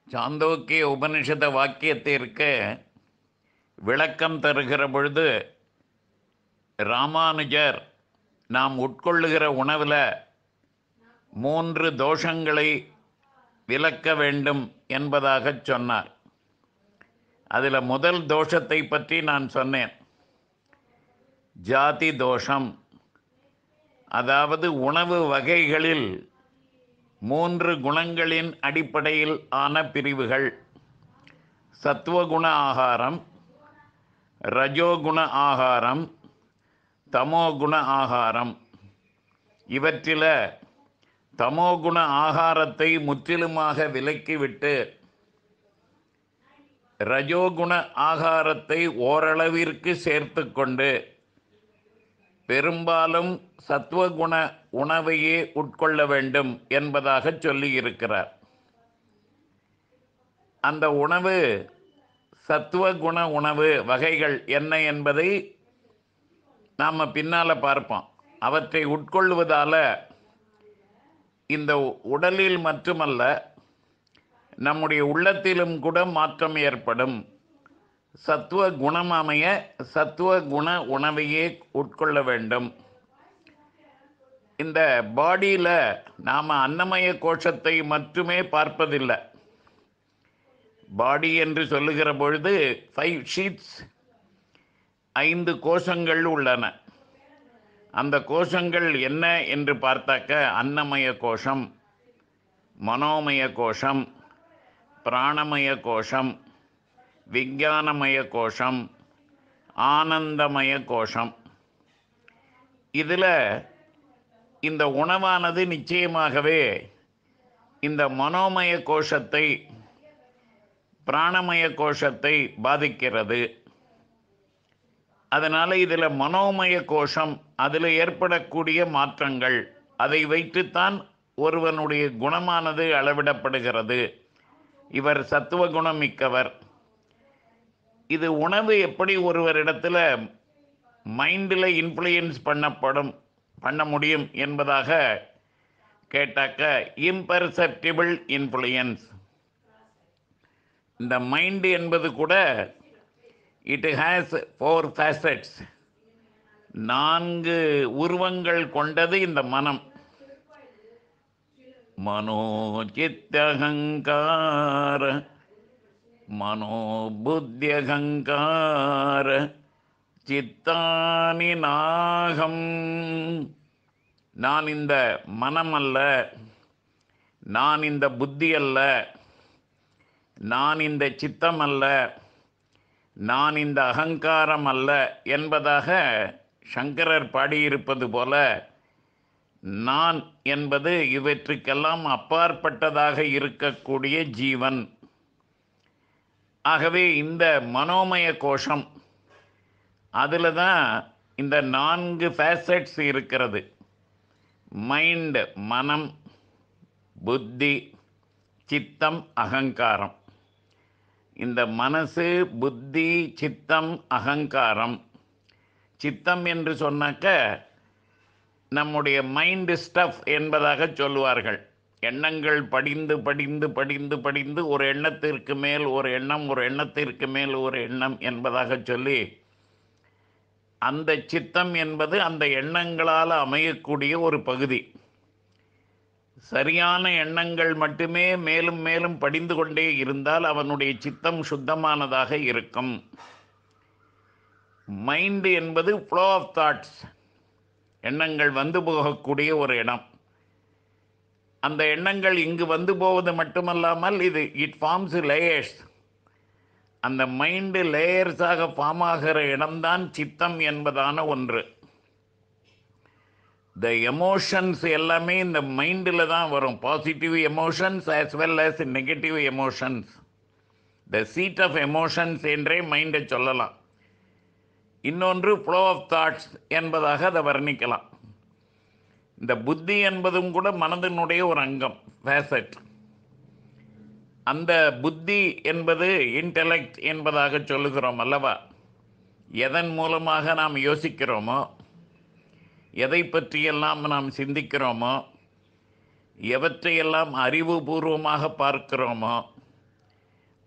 சாந்தோக்கிய உபனிஷத வாக்கியத்திற்கு விளக்கம் தருகிற பொழுது ராமானுஜர் நாம் உட்கொள்ளுகிற உணவில் மூன்று தோஷங்களை விலக்க வேண்டும் என்பதாகச் சொன்னார் அதில் முதல் தோஷத்தை பற்றி நான் சொன்னேன் ஜாதி தோஷம் அதாவது உணவு வகைகளில் மூன்று குணங்களின் அடிப்படையில் ஆன பிரிவுகள் சத்துவகுண ஆகாரம் ரஜோகுண ஆகாரம் தமோகுண ஆகாரம் இவற்றில் தமோகுண ஆகாரத்தை முற்றிலுமாக விலக்கிவிட்டு ரஜோகுண ஆகாரத்தை ஓரளவிற்கு சேர்த்து கொண்டு பெரும்பாலும் சத்துவகுண உணவையே உட்கொள்ள வேண்டும் என்பதாக சொல்லியிருக்கிறார் அந்த உணவு சத்துவகுண உணவு வகைகள் என்ன என்பதை நாம் பின்னால் பார்ப்போம் அவற்றை உட்கொள்வதால் இந்த உடலில் மட்டுமல்ல நம்முடைய உள்ளத்திலும் கூட மாற்றம் ஏற்படும் சத்துவ குணம் அமைய சத்துவ குண உணவையே உட்கொள்ள வேண்டும் இந்த பாடியில் நாம் அன்னமய கோஷத்தை மட்டுமே பார்ப்பதில்லை பாடி என்று சொல்லுகிற பொழுது ஃபைவ் ஷீட்ஸ் ஐந்து கோஷங்கள் உள்ளன அந்த கோஷங்கள் என்ன என்று பார்த்தாக்க அன்னமய கோஷம் மனோமய கோஷம் பிராணமய கோஷம் விஞ்ஞானமய கோஷம் ஆனந்தமய கோஷம் இதில் இந்த உணவானது நிச்சயமாகவே இந்த மனோமய கோஷத்தை பிராணமய கோஷத்தை பாதிக்கிறது அதனால் இதில் மனோமய கோஷம் அதில் ஏற்படக்கூடிய மாற்றங்கள் அதை வைத்துத்தான் ஒருவனுடைய குணமானது அளவிடப்படுகிறது இவர் சத்துவ குணம் மிக்கவர் இது உணவு எப்படி ஒருவரிடத்தில் மைண்டில் இன்ஃப்ளூயன்ஸ் பண்ணப்படும் பண்ண முடியும் என்பதாக கேட்டாக்க இம்பர்செப்டிபிள் இன்ஃப்ளூயன்ஸ் இந்த மைண்டு என்பது கூட இட் ஹேஸ் ஃபோர் ஃபேசட்ஸ் நான்கு உருவங்கள் கொண்டது இந்த மனம் மனோஜித்தகங்கார மனோபுத்தியகங்கார சித்தானி நாகம் நான் இந்த மனம் அல்ல நான் இந்த புத்தி அல்ல நான் இந்த சித்தம் அல்ல நான் இந்த அகங்காரம் அல்ல என்பதாக சங்கரர் பாடியிருப்பது போல நான் என்பது இவற்றுக்கெல்லாம் அப்பாற்பட்டதாக இருக்கக்கூடிய ஜீவன் ஆகவே இந்த மனோமய கோஷம் அதில் தான் இந்த நான்கு ஃபேசட்ஸ் இருக்கிறது மைண்ட் மனம் புத்தி சித்தம் அகங்காரம் இந்த மனசு புத்தி சித்தம் அகங்காரம் சித்தம் என்று சொன்னாக்க நம்முடைய மைண்டு ஸ்டஃப் என்பதாக சொல்லுவார்கள் எண்ணங்கள் படிந்து படிந்து படிந்து படிந்து ஒரு எண்ணத்திற்கு மேல் ஒரு எண்ணம் ஒரு எண்ணத்திற்கு மேல் ஒரு எண்ணம் என்பதாக சொல்லி அந்த சித்தம் என்பது அந்த எண்ணங்களால் அமையக்கூடிய ஒரு பகுதி சரியான எண்ணங்கள் மட்டுமே மேலும் மேலும் படிந்து கொண்டே இருந்தால் அவனுடைய சித்தம் சுத்தமானதாக இருக்கும் மைண்டு என்பது ஃப்ளோ ஆஃப் தாட்ஸ் எண்ணங்கள் வந்து போகக்கூடிய ஒரு இடம் அந்த எண்ணங்கள் இங்கு வந்து போவது மட்டுமல்லாமல் இது இட் ஃபார்ம்ஸ் லேயர்ஸ் அந்த மைண்டு லேயர்ஸாக ஃபார்ம் ஆகிற இடம்தான் சித்தம் என்பதான ஒன்று த எமோஷன்ஸ் எல்லாமே இந்த மைண்டில் தான் வரும் positive emotions as well as negative emotions the seat of emotions என்றே மைண்டை சொல்லலாம் இன்னொன்று ஃப்ளோ ஆஃப் தாட்ஸ் என்பதாக அதை வர்ணிக்கலாம் இந்த புத்தி என்பதும் கூட மனதினுடைய ஒரு அங்கம் ஃபேசட் அந்த புத்தி என்பது இன்டெலெக்ட் என்பதாக சொல்லுகிறோம் அல்லவா எதன் மூலமாக நாம் யோசிக்கிறோமோ எதை பற்றியெல்லாம் நாம் சிந்திக்கிறோமோ எவற்றையெல்லாம் அறிவுபூர்வமாக பார்க்கிறோமோ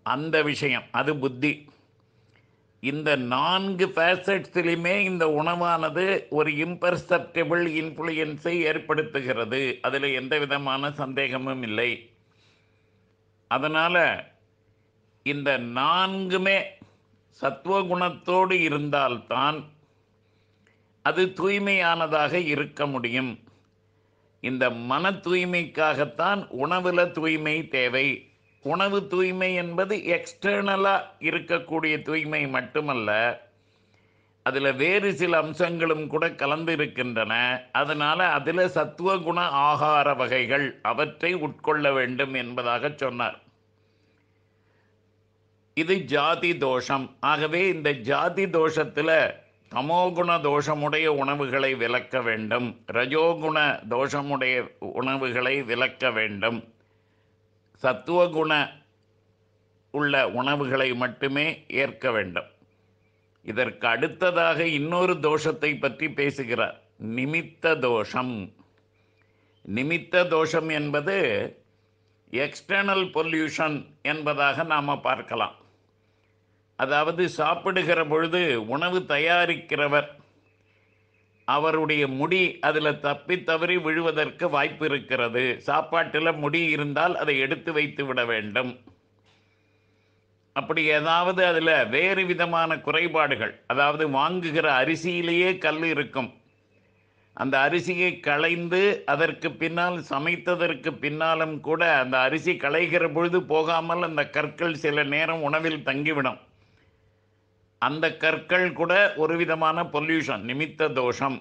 அந்த விஷயம் அது புத்தி இந்த நான்கு ஃபேசட்ஸ்லையுமே இந்த உணவானது ஒரு இம்பர்செப்டபிள் இன்ஃப்ளூயன்ஸை ஏற்படுத்துகிறது அதில் எந்த விதமான சந்தேகமும் இல்லை அதனால் இந்த நான்குமே சத்துவகுணத்தோடு இருந்தால்தான் அது தூய்மையானதாக இருக்க முடியும் இந்த மன தூய்மைக்காகத்தான் உணவுல தூய்மை தேவை உணவு தூய்மை என்பது எக்ஸ்டர்னலாக இருக்கக்கூடிய தூய்மை மட்டுமல்ல அதில் வேறு சில அம்சங்களும் கூட கலந்து இருக்கின்றன அதனால் அதில் சத்துவகுண ஆகார வகைகள் அவற்றை உட்கொள்ள வேண்டும் என்பதாக சொன்னார் இது ஜாதி தோஷம் ஆகவே இந்த ஜாதி தோஷத்தில் தமோகுண தோஷமுடைய உணவுகளை விலக்க வேண்டும் ரஜோகுண தோஷமுடைய உணவுகளை விலக்க வேண்டும் சத்துவகுண உள்ள உணவுகளை மட்டுமே ஏற்க வேண்டும் இதற்கு அடுத்ததாக இன்னொரு தோஷத்தை பற்றி பேசுகிறார் நிமித்த தோஷம் நிமித்த தோஷம் என்பது எக்ஸ்டர்னல் பொல்யூஷன் என்பதாக நாம் பார்க்கலாம் அதாவது சாப்பிடுகிற பொழுது உணவு தயாரிக்கிறவர் அவருடைய முடி அதில் தப்பி தவறி விழுவதற்கு வாய்ப்பு இருக்கிறது சாப்பாட்டில் முடி இருந்தால் அதை எடுத்து வைத்து விட வேண்டும் அப்படி ஏதாவது அதில் வேறு விதமான குறைபாடுகள் அதாவது வாங்குகிற அரிசியிலேயே கல் இருக்கும் அந்த அரிசியை களைந்து அதற்கு பின்னால் சமைத்ததற்கு பின்னாலும் கூட அந்த அரிசி களைகிற பொழுது போகாமல் அந்த கற்கள் சில நேரம் உணவில் தங்கிவிடும் அந்த கற்கள் கூட ஒரு விதமான பொல்யூஷன் நிமித்த தோஷம்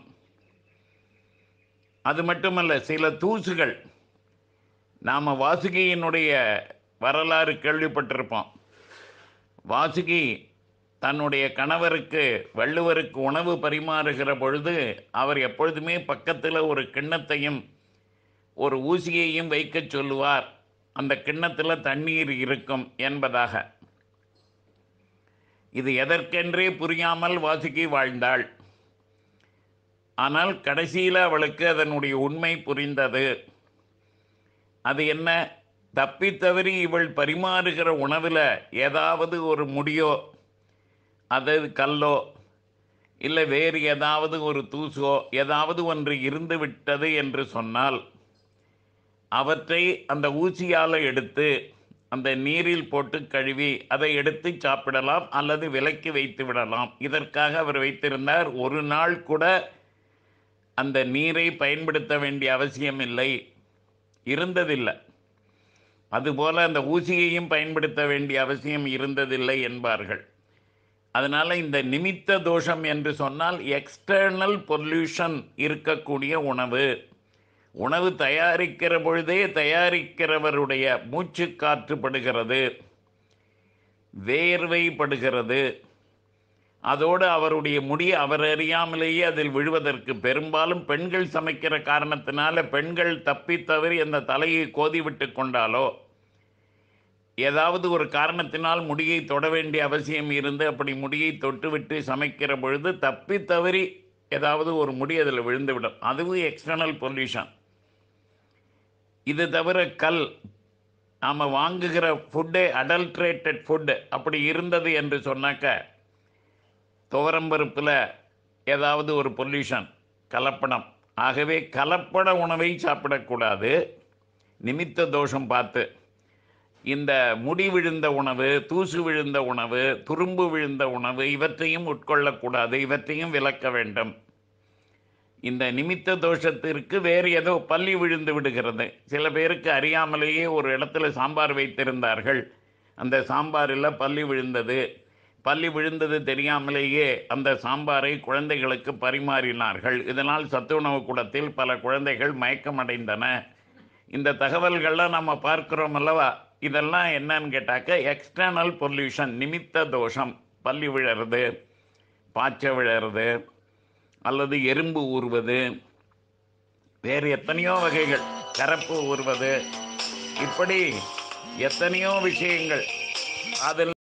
அது மட்டுமல்ல சில தூசுகள் நாம் வாசுகியினுடைய வரலாறு கேள்விப்பட்டிருப்போம் வாசுகி தன்னுடைய கணவருக்கு வள்ளுவருக்கு உணவு பரிமாறுகிற பொழுது அவர் எப்பொழுதுமே பக்கத்தில் ஒரு கிண்ணத்தையும் ஒரு ஊசியையும் வைக்கச் சொல்லுவார் அந்த கிண்ணத்தில் தண்ணீர் இருக்கும் என்பதாக இது எதற்கென்றே புரியாமல் வாசுகி வாழ்ந்தாள் ஆனால் கடைசியில் அவளுக்கு அதனுடைய உண்மை புரிந்தது அது என்ன தப்பி தவறி இவள் பரிமாறுகிற உணவில் ஏதாவது ஒரு முடியோ அது கல்லோ இல்லை வேறு ஏதாவது ஒரு தூசோ ஏதாவது ஒன்று இருந்து விட்டது என்று சொன்னால் அவற்றை அந்த ஊசியால் எடுத்து அந்த நீரில் போட்டு கழுவி அதை எடுத்து சாப்பிடலாம் அல்லது விலக்கி வைத்து விடலாம் இதற்காக அவர் வைத்திருந்தார் ஒரு நாள் கூட அந்த நீரை பயன்படுத்த வேண்டிய அவசியம் இல்லை இருந்ததில்லை அதுபோல் அந்த ஊசியையும் பயன்படுத்த வேண்டிய அவசியம் இருந்ததில்லை என்பார்கள் அதனால் இந்த நிமித்த தோஷம் என்று சொன்னால் எக்ஸ்டர்னல் பொல்யூஷன் இருக்கக்கூடிய உணவு உணவு தயாரிக்கிற பொழுதே தயாரிக்கிறவருடைய மூச்சு காற்றுப்படுகிறது வேர்வைப்படுகிறது அதோடு அவருடைய முடி அவர் அறியாமலேயே அதில் விழுவதற்கு பெரும்பாலும் பெண்கள் சமைக்கிற காரணத்தினால பெண்கள் தப்பி தவறி அந்த தலையை கோதிவிட்டு கொண்டாலோ ஏதாவது ஒரு காரணத்தினால் முடியை தொட வேண்டிய அவசியம் இருந்து அப்படி முடியை தொட்டுவிட்டு சமைக்கிற பொழுது தப்பி தவறி ஏதாவது ஒரு முடி அதில் விழுந்துவிடும் அதுவும் எக்ஸ்டர்னல் பொல்யூஷன் இது தவிர கல் நாம் வாங்குகிற ஃபுட்டு அடல்ட்ரேட்டட் ஃபுட்டு அப்படி இருந்தது என்று சொன்னாக்க துவரம்பருப்பில் ஏதாவது ஒரு பொல்யூஷன் கலப்படம் ஆகவே கலப்பட உணவை சாப்பிடக்கூடாது நிமித்த தோஷம் பார்த்து இந்த முடி விழுந்த உணவு தூசு விழுந்த உணவு துரும்பு விழுந்த உணவு இவற்றையும் உட்கொள்ளக்கூடாது இவற்றையும் விலக்க வேண்டும் இந்த நிமித்த தோஷத்திற்கு வேறு ஏதோ பள்ளி விழுந்து விடுகிறது சில பேருக்கு அறியாமலேயே ஒரு இடத்துல சாம்பார் வைத்திருந்தார்கள் அந்த சாம்பாரில் பள்ளி விழுந்தது பள்ளி விழுந்தது தெரியாமலேயே அந்த சாம்பாரை குழந்தைகளுக்கு பரிமாறினார்கள் இதனால் சத்துணவு கூடத்தில் பல குழந்தைகள் மயக்கமடைந்தன இந்த தகவல்கள்லாம் நம்ம பார்க்குறோம் அல்லவா இதெல்லாம் என்னன்னு கேட்டாக்க எக்ஸ்டர்னல் பொல்யூஷன் நிமித்த தோஷம் பள்ளி விழறது பாய்ச்ச விழறது அல்லது எறும்பு ஊறுவது வேறு எத்தனையோ வகைகள் கரப்பு ஊறுவது இப்படி எத்தனையோ விஷயங்கள் அதில்